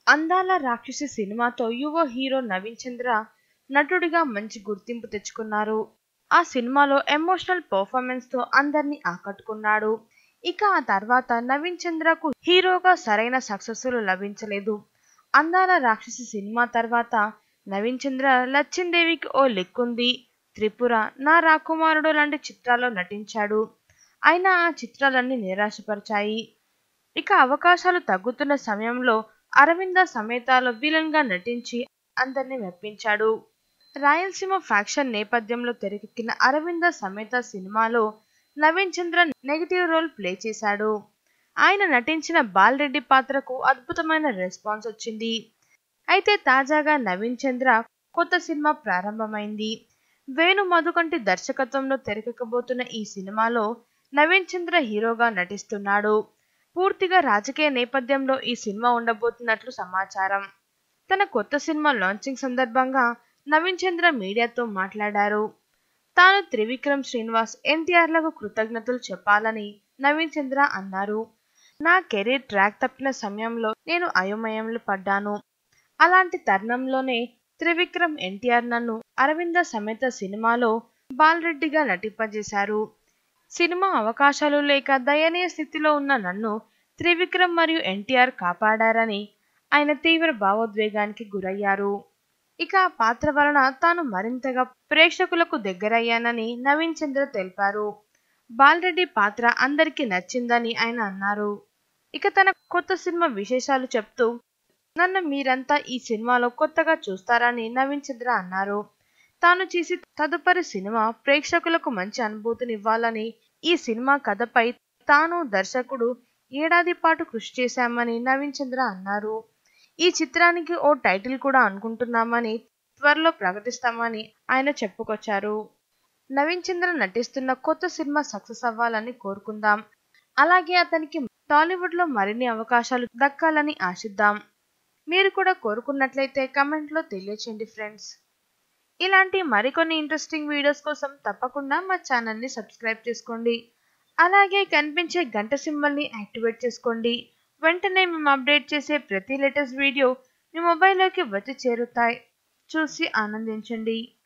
అందాల రాక్షసి సినిమాతో యువ హీరో నవీన్ చంద్ర నటుడిగా మంచి గుర్తింపు తెచ్చుకున్నారు ఆ సినిమాలో ఎమోషనల్ పర్ఫార్మెన్స్ తో అందరినీ ఆకట్టుకున్నాడు ఇక ఆ తర్వాత నవీన్ చంద్రకు హీరోగా సరైన సక్సెస్లు లభించలేదు అందాల రాక్షసి సినిమా తర్వాత నవీన్ చంద్ర లచ్చిందేవికి ఓ లెక్కుంది త్రిపుర నా రాకుమారుడు లాంటి చిత్రాల్లో నటించాడు అయినా ఆ చిత్రాలన్నీ నిరాశపరిచాయి ఇక అవకాశాలు తగ్గుతున్న సమయంలో అరవింద సమేతాలో విలన్ గా నటించి అందరినీ మెప్పించాడు రాయలసీమ ఫ్యాక్షన్ నేపథ్యంలో తెరకెక్కిన అరవింద సమేత సినిమాలో Naveen Chandra negative role play చేశాడు ఆయన నటించిన బాలరెడ్డి పాత్రకు అద్భుతమైన రెస్పాన్స్ వచ్చింది అయితే తాజాగా నవీన్ చంద్ర కొత్త సినిమా ప్రారంభమైంది వేణు మధుకంటి దర్శకత్వంలో తెరకెక్కబోతున్న ఈ సినిమాలో నవీన్ చంద్ర హీరోగా నటిస్తున్నాడు పూర్తిగా రాజకీయ నేపథ్యంలో ఈ సినిమా ఉండబోతున్నట్లు సమాచారం తన కొత్త సినిమా లాంచింగ్ సందర్భంగా నవీన్ చంద్ర మీడియాతో మాట్లాడారు తాను త్రివిక్రమ్ శ్రీనివాస్ ఎన్టీఆర్లకు కృతజ్ఞతలు చెప్పాలని నవీన్ చంద్ర అన్నారు నా కెరీర్ ట్రాక్ తప్పిన సమయంలో నేను అయోమయంలో పడ్డాను అలాంటి తరుణంలోనే త్రివిక్రమ్ ఎన్టీఆర్ నన్ను అరవింద సమేత సినిమాలో బాలరెడ్డిగా నటింపజేశారు సినిమా అవకాశాలు లేక దయనీయ స్థితిలో ఉన్న నన్ను త్రివిక్రమ్ మరియు ఎన్టీఆర్ కాపాడారని ఆయన తీవ్ర భావోద్వేగానికి గురయ్యారు ఇక ఆ పాత్ర వలన తాను మరింతగా ప్రేక్షకులకు దగ్గరయ్యానని నవీన్ చంద్ర తెలిపారు బాలరెడ్డి పాత్ర అందరికీ నచ్చిందని ఆయన అన్నారు ఇక తన కొత్త సినిమా విశేషాలు చెప్తూ నన్ను మీరంతా ఈ సినిమాలో కొత్తగా చూస్తారని నవీన్ చంద్ర అన్నారు తాను చేసి తదుపరి సినిమా ప్రేక్షకులకు మంచి అనుభూతినివ్వాలని ఈ సినిమా కథపై తాను దర్శకుడు ఏడాది పాటు కృషి చేశామని నవీన్ చంద్ర అన్నారు ఈ చిత్రానికి ఓ టైటిల్ కూడా అనుకుంటున్నామని త్వరలో ప్రకటిస్తామని ఆయన చెప్పుకొచ్చారు నవీన్ చంద్ర నటిస్తున్న కొత్త సినిమా సక్సెస్ అవ్వాలని కోరుకుందాం అలాగే అతనికి టాలీవుడ్ లో మరిన్ని అవకాశాలు దక్కాలని ఆశిద్దాం మీరు కూడా కోరుకున్నట్లయితే కమెంట్లో తెలియచేయండి ఫ్రెండ్స్ ఇలాంటి మరికొన్ని ఇంట్రెస్టింగ్ వీడియోస్ కోసం తప్పకుండా మా ఛానల్ని సబ్స్క్రైబ్ చేసుకోండి అలాగే కనిపించే గంట సింబల్ని యాక్టివేట్ చేసుకోండి వెంటనే మేము అప్డేట్ చేసే ప్రతి లేటెస్ట్ వీడియో మీ మొబైల్లోకి వచ్చి చేరుతాయి చూసి ఆనందించండి